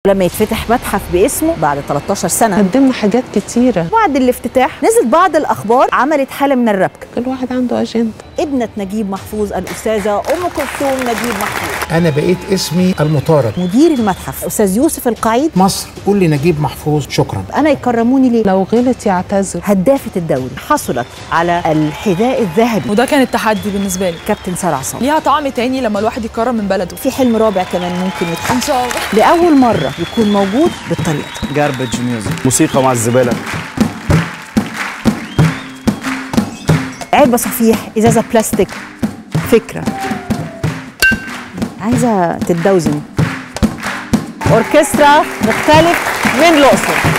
لما يتفتح متحف باسمه بعد 13 سنه قدمنا حاجات كتيرة بعد الافتتاح نزلت بعض الاخبار عملت حاله من الربكه كل واحد عنده أجندة ابنه نجيب محفوظ الاستاذه ام كلثوم نجيب محفوظ أنا بقيت اسمي المطارد مدير المتحف استاذ يوسف القعيد مصر قول لي نجيب محفوظ شكرا انا يكرموني ليه لو غلط يعتذر هدافه الدوري حصلت على الحذاء الذهبي وده كان التحدي بالنسبه لي كابتن سارة عصام ليها طعم تاني لما الواحد يكرم من بلده في حلم رابع كمان ممكن يتحقق ان شاء الله لاول مره يكون موجود بالطريقه دي جاربج ميوزك موسيقى مع الزباله علبه صفيح ازازه بلاستيك فكره عايزه تتدوزن اوركسترا مختلف من الاقصر